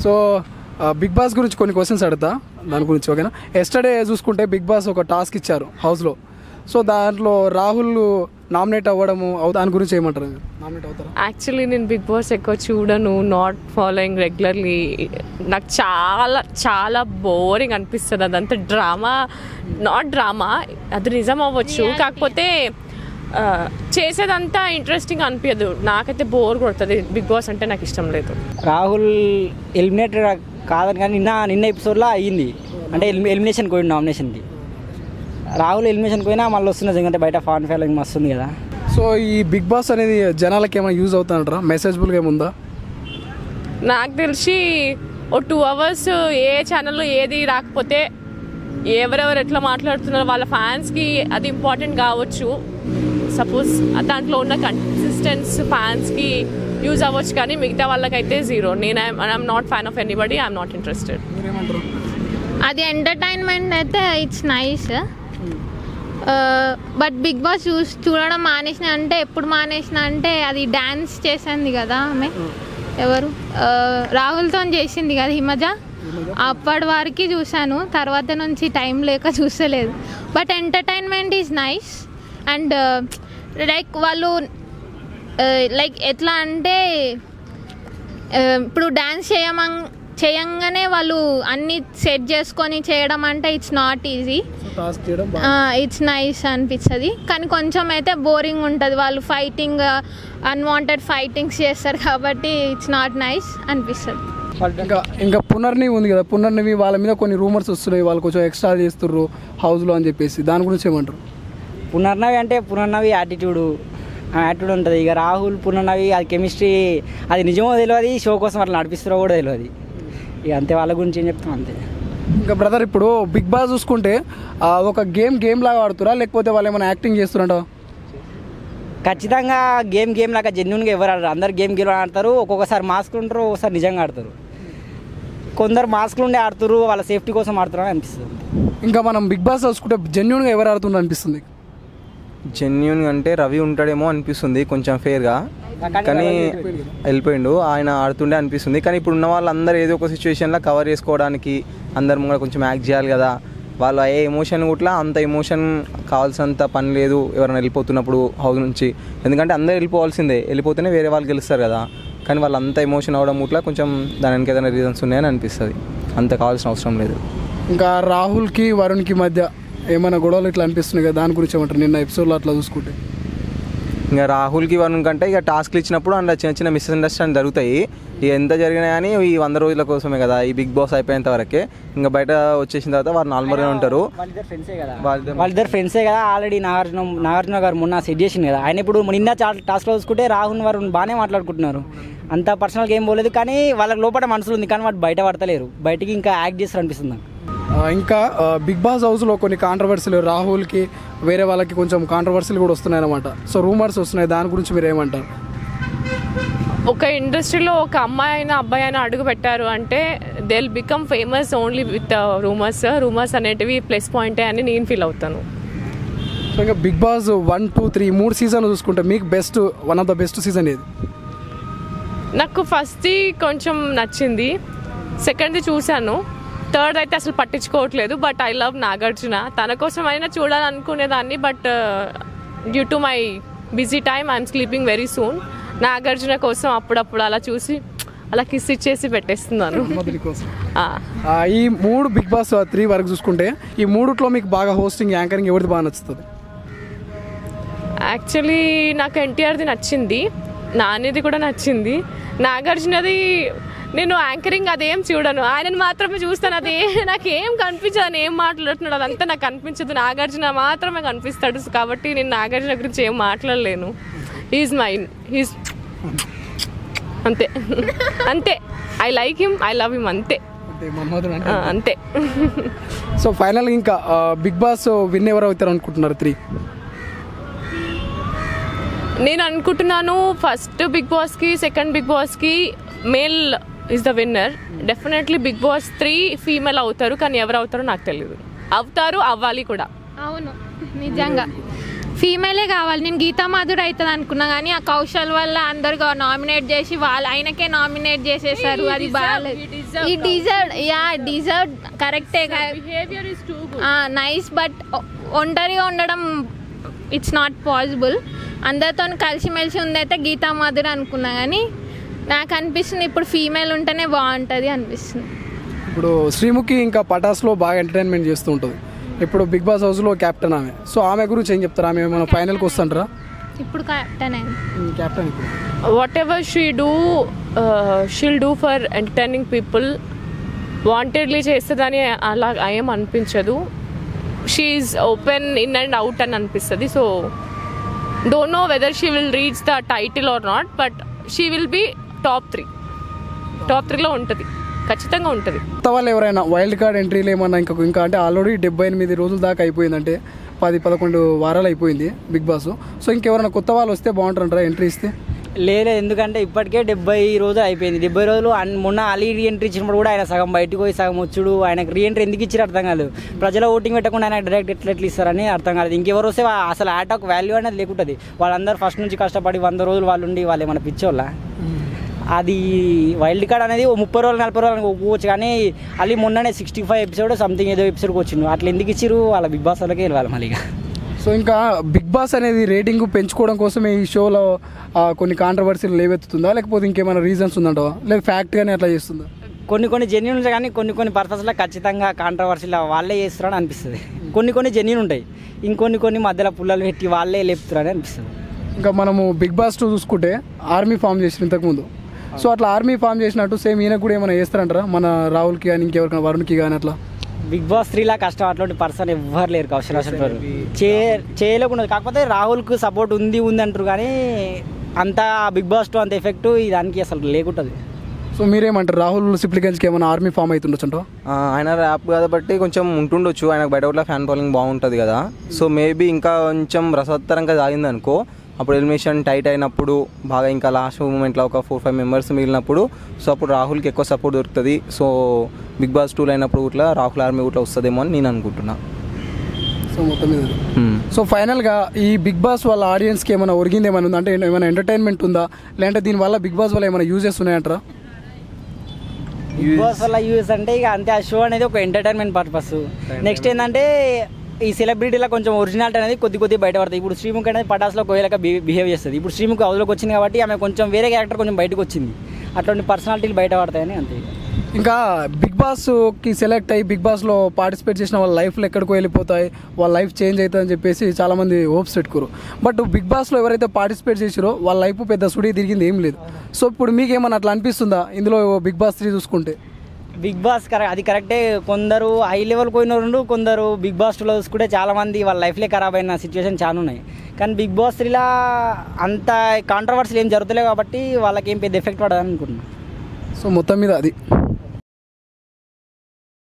So big boss గురించి కొన్ని questions అడుగుతా దాని గురించి ఓకేనా ఎస్టర్డే చూసుకుంటే బిగ్ బాస్ ఒక టాస్క్ ఇచ్చారు హౌస్లో సో దాంట్లో రాహుల్ నామినేట్ అవ్వడము అవు దాని గురించి ఏమంటారు నామినేట్ అవుతారా యాక్చువల్లీ నేను బిగ్ బాస్ ఎక్కువ చూడను నాట్ ఫాలోయింగ్ రెగ్యులర్లీ నాకు చాలా చాలా బోరింగ్ అనిపిస్తుంది అదంతా డ్రామా నాట్ డ్రామా అది నిజం అవ్వచ్చు కాకపోతే ఆ, చేసేదంతా ఇంట్రెస్టింగ్ అనిపించదు నాకైతే బోర్ కొడుతుంది బిగ్ బాస్ అంటే నాకు ఇష్టం లేదు రాహుల్ ఎలిమినేటెడ్ కాదని కానీ నిన్న నిన్న ఎపిసోడ్లో అయ్యింది అంటే ఎలిమి ఎలిమినేషన్ పోయింది నామినేషన్కి రాహుల్ ఎలిమినేషన్ పోయినా మళ్ళీ వస్తున్నది ఎందుకంటే బయట ఫాన్ ఫాలోయింగ్ మస్తు ఉంది కదా సో ఈ బిగ్ బాస్ అనేది జనాలకి ఏమైనా యూజ్ అవుతానంటారా మెసేజబుల్గా ఏముందా నాకు తెలిసి ఓ టూ అవర్స్ ఏ ఛానల్లో ఏది రాకపోతే ఎవరెవరు ఎట్లా మాట్లాడుతున్నారో వాళ్ళ ఫ్యాన్స్కి అది ఇంపార్టెంట్ కావచ్చు సపోజ్ దాంట్లో ఉన్న కన్సిస్టెన్స్ ఫ్యాన్స్కి యూజ్ అవ్వచ్చు కానీ మిగతా వాళ్ళకైతే జీరో నేను I'm not fan of anybody I'm not interested మీరేమంటారు అది ఎంటర్టైన్మెంట్ అయితే it's nice but Bigg Boss చూ చూడడం మానేసిన అంటే ఎప్పుడు మానేసిన అంటే అది డ్యాన్స్ చేసింది కదా ఆమె ఎవరు రాహుల్తో చేసింది కదా హిమజ అప్పటి వరకు చూశాను తర్వాత నుంచి టైం లేక చూసలేదు but entertainment is nice and like వాళ్ళు లైక్ ఎట్లా అంటే ఆ, ఇప్పుడు డ్యాన్స్ చేయమం చేయంగానే వాళ్ళు అన్ని సెట్ చేసుకొని చేయడం అంటే ఇట్స్ నాట్ ఈజీ టాస్క్ చేయడం ఇట్స్ నైస్ అనిపిస్తుంది కానీ కొంచెం అయితే బోరింగ్ ఉంటుంది వాళ్ళు ఫైటింగ్ అన్వాంటెడ్ ఫైటింగ్స్ చేస్తారు కాబట్టి ఇట్స్ నాట్ నైస్ అనిపిస్తుంది ఇంకా ఇంకా పునర్నివి ఉంది కదా పునర్నివి వాళ్ళ మీద కొన్ని రూమర్స్ వస్తున్నాయి వాళ్ళు కొంచెం ఎక్స్ట్రా చేస్తుర్రు హౌస్లో అని చెప్పేసి దాని గురించి ఏమంటారు పునర్నవి అంటే పునర్నవి యాటిట్యూడ్ యాటిట్యూడ్ ఉంటుంది ఇక రాహుల్ పునర్నవి అది కెమిస్ట్రీ అది నిజమో తెలియదు షో కోసం అట్లా నడిపిస్తారో కూడా తెలియదు ఇక అంతే వాళ్ళ గురించి ఏం చెప్తాం అంతే ఇంకా బ్రదర్ ఇప్పుడు బిగ్ బాస్ చూసుకుంటే ఆ, ఒక గేమ్ గేమ్ లాగా ఆడుతురా లేకపోతే వాళ్ళు ఏమైనా యాక్టింగ్ చేస్తురంట ఖచ్చితంగా గేమ్ గేమ్ లాగా జెన్యున్గా ఎవరు ఆడరు అందరు గేమ్ గేమ్ ఆడతారు ఒక్కొక్కసారి మాస్క్ ఉంటారు ఒక్కొక్కసారి నిజంగా ఆడతారు కొందరు మాస్క్లు ఉండి ఆడుతారు వాళ్ళ సేఫ్టీ కోసం ఆడుతారు అని అనిపిస్తుంది ఇంకా మనం బిగ్ బాస్ చూసుకుంటే జెన్యున్గా ఎవరు ఆడుతున్నారు అనిపిస్తుంది జెన్యున్ అంటే రవి ఉంటాడేమో అనిపిస్తుంది కొంచెం ఫేర్గా కానీ వెళ్ళిపోయిండు ఆయన ఆడుతుండే అనిపిస్తుంది కానీ ఇప్పుడు ఉన్న వాళ్ళందరూ ఏదో ఒక సిచ్యువేషన్లో కవర్ చేసుకోవడానికి అందరు ముంగడ కొంచెం యాక్ట్ చేయాలి కదా వాళ్ళు ఏ ఎమోషన్ కూడా అంత ఎమోషన్ కావాల్సినంత పని లేదు ఎవరైనా వెళ్ళిపోతున్నప్పుడు హౌస్ నుంచి ఎందుకంటే అందరూ వెళ్ళిపోవాల్సిందే వెళ్ళిపోతేనే వేరే వాళ్ళు గెలుస్తారు కదా కానీ వాళ్ళు అంత ఎమోషన్ అవడం కూడా కొంచెం దానికి ఏదైనా రీజన్స్ ఉన్నాయని అనిపిస్తుంది అంత కావాల్సిన అవసరం లేదు ఇంకా రాహుల్కి వరుణ్కి మధ్య ఏమైనా గొడవలు ఇట్లా అనిపిస్తున్నాయి కదా దాని గురించి ఏమంటారు నిన్న ఎపిసోడ్లో అట్లా చూసుకుంటే ఇంకా రాహుల్కి వరుణ్ కంటే ఇక టాస్క్లు ఇచ్చినప్పుడు అందులో చిన్న చిన్న మిస్అండర్స్టాండింగ్ జరుగుతాయి ఇక ఎంత జరిగినా కానీ ఈ వంద రోజుల కోసమే కదా ఈ బిగ్ బాస్ అయిపోయేంత వరకే ఇంకా బయట వచ్చేసిన తర్వాత వారు నార్మల్గా ఉంటారు వాళ్ళిద్దరు ఫ్రెండ్సే కదా వాళ్ళిద్దరు- వాళ్ళిద్దరు ఫ్రెండ్సే కదా ఆల్రెడీ నాగార్జున నాగార్జున గారు మొన్న సెట్ చేసింది కదా ఆయన ఇప్పుడు నిన్న టాస్క్లో చూసుకుంటే రాహుల్ వారు బాగానే మాట్లాడుకుంటున్నారు అంత పర్సనల్గా ఏం పోలేదు కానీ వాళ్ళకి లోపల మనసులో ఉంది కానీ వాడు బయట పడతలేరు బయటికి ఇంకా యాక్ట్ చేస్తారు అనిపిస్తుంది నాకు ఆ, ఇంకా ఆ, బిగ్ బాస్ హౌస్లో కొన్ని కాంట్రవర్సీలు రాహుల్కి వేరే వాళ్ళకి కొంచెం కాంట్రవర్సీలు కూడా వస్తున్నాయి అనమాట సో రూమర్స్ వస్తున్నాయి దాని గురించి మీరు ఏమంటారు ఒక ఇండస్ట్రీలో ఒక అమ్మాయి అయినా అబ్బాయి అయినా అడుగు పెట్టారు అంటే they will become famous only with rumours rumours అనేటివి ప్లస్ పాయింటే అని నేను ఫీల్ అవుతాను సో ఇంకా Bigg Boss one two three మూడు సీజన్ చూసుకుంటే మీకు best one of the best season ఏది నాకు ఫస్ట్ది కొంచెం నచ్చింది సెకండ్ది చూశాను థర్డ్ అయితే అసలు పట్టించుకోవట్లేదు బట్ ఐ లవ్ నాగార్జున తన కోసం అయినా చూడాలనుకునేదాన్ని but due to my busy time I'm sleeping very soon Nagarjuna కోసం అప్పుడప్పుడు అలా చూసి అలా కిస్ ఇచ్చేసి పెట్టేస్తున్నాను మొదటి కోసం ఆ. ఆ, ఈ మూడు బిగ్ బాస్ త్రీ వరకు చూసుకుంటే ఈ మూడిట్లో మీకు బాగా హోస్టింగ్ యాంకరింగ్ ఎవరిది బాగా నచ్చుతుంది యాక్చువల్లీ నాకు ఎన్టీఆర్ది నచ్చింది నానిది కూడా నచ్చింది నాగార్జునది నేను యాంకరింగ్ అదేం చూడను ఆయనను మాత్రమే చూస్తాను అది నాకు ఏం కనిపించదు ఆయన ఏం మాట్లాడుతున్నాడు అదంతా నాకు కనిపించదు నాగార్జున మాత్రమే కనిపిస్తాడు కాబట్టి నేను నాగార్జున గురించి ఏం మాట్లాడలేను ఈజ్ మైన్ హీస్ అంతే అంతే I like him I love him అంతే అంటే మన్మధుడు ఆ, అంతే సో ఫైనల్ ఇంకా బిగ్ బాస్ విన్ ఎవరు అవుతారు అనుకుంటున్నారు త్రీ నేను అనుకుంటున్నాను ఫస్ట్ బిగ్ బాస్కి సెకండ్ బిగ్ బాస్కి male is the winner definitely Bigg boss three female అవుతారు కానీ ఎవరు అవుతారో నాకు తెలియదు అవుతారు అవ్వాలి కూడా అవును నిజంగా ఫీమేలే కావాలి నేను గీతా మాధురి అవుతుంది అనుకున్నా కానీ ఆ కౌశల్ వల్ల అందరు నామినేట్ చేసి వాళ్ళు ఆయనకే నామినేట్ చేసేసారు అది బాగాలేదు ఈ డిజర్వ్ యా డిజర్వ్ కరెక్టే behaviour is too nice but ఒంటరిగా ఉండడం ఇట్స్ నాట్ పాసిబుల్ అందరితో కలిసిమెలిసి ఉందైతే గీతా మాధురి అనుకున్నా కానీ నాకు అనిపిస్తుంది ఇప్పుడు ఫీమేల్ ఉంటేనే బాగుంటుంది అనిపిస్తుంది ఇప్పుడు శ్రీముఖి ఇంకా పటాస్లో బాగా ఎంటర్టైన్మెంట్ చేస్తూ ఉంటుంది ఇప్పుడు బిగ్ బాస్ హౌస్లో క్యాప్టెన్ ఆమె సో ఆమె గురించి ఏం చెప్తారు ఆమె ఏమైనా ఫైనల్కి వస్తుంటారా ఇప్పుడు కెప్టెన్ అయింది క్యాప్టెన్ ఇప్పుడు whatever she do she'll do for entertaining people wantedly చేస్తుందని అలా ఏం అనిపించదు షీఈ్ ఓపెన్ ఇన్ అండ్ అవుట్ అని అనిపిస్తుంది so don't know whether she will reach the title or not but she will be top three top త్రీలో ఉంటుంది ఖచ్చితంగా ఉంటుంది కొత్త వాళ్ళు ఎవరైనా వైల్డ్ కార్డ్ ఎంట్రీలు ఏమన్నా ఇంకా ఇంకా అంటే ఆల్రెడీ డెబ్బై ఎనిమిది రోజుల దాకా అయిపోయిందంటే పది పదకొండు వారాలు అయిపోయింది బిగ్ బాస్ సో ఇంకెవరైనా కొత్త వాళ్ళు వస్తే బాగుంటారంటారా ఎంట్రీ ఇస్తే లేదు ఎందుకంటే ఇప్పటికే డెబ్బై రోజులు అయిపోయింది డెబ్బై రోజులు అన్- మొన్న అలీ రీఎంట్రీ ఇచ్చినప్పుడు కూడా ఆయన సగం బయటకు పోయి సగం వచ్చుడు ఆయనకు రీఎంట్రీ ఎందుకు ఇచ్చారు అర్థం కాలేదు ప్రజల ఓటింగ్ పెట్టకుండా ఆయన డైరెక్ట్ ఎట్లా ఎట్లా ఇస్తారని అర్థం కాలేదు ఇంకెవరు వస్తే వా- అసలు ఆటకు వాల్యూ అనేది లేకుంటుంది వాళ్ళందరూ ఫస్ట్ నుంచి కష్టపడి వంద రోజులు వాళ్ళు ఉండి వాళ్ళు ఏమైనా పిచ్చోళ్ళ అది వైల్డ్ కార్డ్ అనేది ఓ ముప్పై రోజులు నలభై రోజులు ఒప్పుకోవచ్చు కానీ అలీ మొన్ననే సిక్స్టీ ఫైవ్ ఎపిసోడ్ సంథింగ్ ఏదో ఎపిసోడ్కి వచ్చిండు అట్లా ఎందుకు ఇచ్చిరు వాళ్ళ బిగ్ బాస్ వాళ్ళకే వెళ్ళాలి మళ్ళీ ఇక. సో ఇంకా బిగ్ బాస్ అనేది రేటింగ్ పెంచుకోవడం కోసమే ఈ షోలో ఆ, కొన్ని కాంట్రవర్సీలు లేవెత్తుతుందా లేకపోతే ఇంకేమైనా రీజన్స్ ఉందంటావా లేదా ఫ్యాక్ట్ కానీ అట్లా చేస్తుందా కొన్ని కొన్ని జెన్యున్ ఉంటాయి కానీ కొన్ని కొన్ని పర్పస్లో ఖచ్చితంగా కాంట్రవర్సీలో వాళ్ళే చేస్తారని అనిపిస్తుంది కొన్ని కొన్ని జెన్యున్ ఉంటాయి ఇంకొన్ని కొన్ని మధ్యలో పుల్లలు పెట్టి వాళ్ళే లేపుతారని అనిపిస్తుంది ఇంకా మనము బిగ్ బాస్ టూ చూసుకుంటే ఆర్మీ ఫామ్ చేసిన ఇంతకుముందు సో అట్లా ఆర్మీ ఫామ్ చేసినట్టు సేమ్ ఈయన కూడా ఏమైనా చేస్తారంటారా మన రాహుల్కి కానీ ఇంకెవరికైనా వరుణ్కి కానీ అట్లా బిగ్ బాస్ త్రీలా కష్టం అట్లాంటి పర్సన్ ఎవ్వరు లేరు కౌశల్ అసలు చే చేయలేకుండా కాకపోతే రాహుల్కు సపోర్ట్ ఉంది ఉంది అంటారు కానీ అంత బిగ్ బాస్ టూ అంత ఎఫెక్ట్ దానికి అసలు లేకుంటుంది సో మీరేమంటారు రాహుల్ సిప్లిగంజ్కి ఏమైనా ఆర్మీ ఫామ్ అవుతుండొచ్చు అంటావా ఆ, ఆయన ర్యాప్ కాబట్టి కొంచెం ఉంటుండొచ్చు ఆయనకు బయట కూడా ఫ్యాన్ ఫాలోయింగ్ బాగుంటుంది కదా సో మేబీ ఇంకా కొంచెం రసవత్తరంగా సాగింది అనుకో అప్పుడు ఎలిమినేషన్ టైట్ అయినప్పుడు బాగా ఇంకా లాస్ట్ మూమెంట్లో ఒక ఫోర్ ఫైవ్ మెంబర్స్ మిగిలినప్పుడు సో అప్పుడు రాహుల్కి ఎక్కువ సపోర్ట్ దొరుకుతుంది సో బిగ్ బాస్ టూలో అయినప్పుడు ఇట్లా రాహుల్ ఆర్మీ ఇట్లా వస్తుందేమో అని నేను అనుకుంటున్నా సో మొత్తం మీద Hmm. సో ఫైనల్గా ఈ బిగ్ బాస్ వాళ్ళ ఆడియన్స్కి ఏమైనా ఒరిగింది ఏమైనా ఉందా అంటే ఏమైనా ఎంటర్టైన్మెంట్ ఉందా లేదంటే దీనివల్ల బిగ్ బాస్ వల్ల ఏమైనా యూజెస్ ఉన్నాయంటారా బిగ్ బాస్ వల్ల యూస్ అంటే ఇక అంతే ఆ షో అనేది ఒక ఎంటర్టైన్మెంట్ పర్పస్ నెక్స్ట్ ఏంటంటే ఈ సెలబ్రిటీలో కొంచెం ఒరిజినాలిటీ అనేది కొద్ది కొద్ది బయటపడుతుంది ఇప్పుడు శ్రీముఖి అనేది పటాస్లో కోయలేక బిహేవ్ చేస్తుంది ఇప్పుడు శ్రీముఖి హౌస్లోకి వచ్చింది కాబట్టి ఆమె కొంచెం వేరే క్యారెక్టర్ కొంచెం బయటకు వచ్చింది అట్లాంటి పర్సనాలిటీలు బయటపడతాయని అంతే ఇంకా బిగ్ బాస్కి సెలెక్ట్ అయ్యి బిగ్ బాస్లో పార్టిసిపేట్ చేసిన వాళ్ళ లైఫ్లో ఎక్కడికో వెళ్ళిపోతాయి వాళ్ళ లైఫ్ చేంజ్ అవుతుందని చెప్పేసి చాలామంది హోప్స్ పెట్టుకోరు బట్ బిగ్ బాస్లో ఎవరైతే పార్టిసిపేట్ చేసిరో వాళ్ళ లైఫ్ పెద్ద సుడి తిరిగింది ఏం లేదు సో ఇప్పుడు మీకు ఏమన్నా అట్లా అనిపిస్తుందా ఇందులో బిగ్ బాస్ త్రీ చూసుకుంటే బిగ్ బాస్ కరెక్ట్ అది కరెక్టే కొందరు హై లెవెల్ పోయిన రెండు కొందరు బిగ్ బాస్ టూలో చూసుకుంటే చాలా మంది వాళ్ళ లైఫ్లే ఖరాబ్ అయిన సిచ్యువేషన్ చాలా ఉన్నాయి కానీ బిగ్ బాస్ త్రీలా అంత కాంట్రవర్సీలు ఏం జరుగుతలేవు కాబట్టి వాళ్ళకి ఏం పెద్ద ఎఫెక్ట్ పడదని అనుకుంటున్నాను సో మొత్తం మీద అది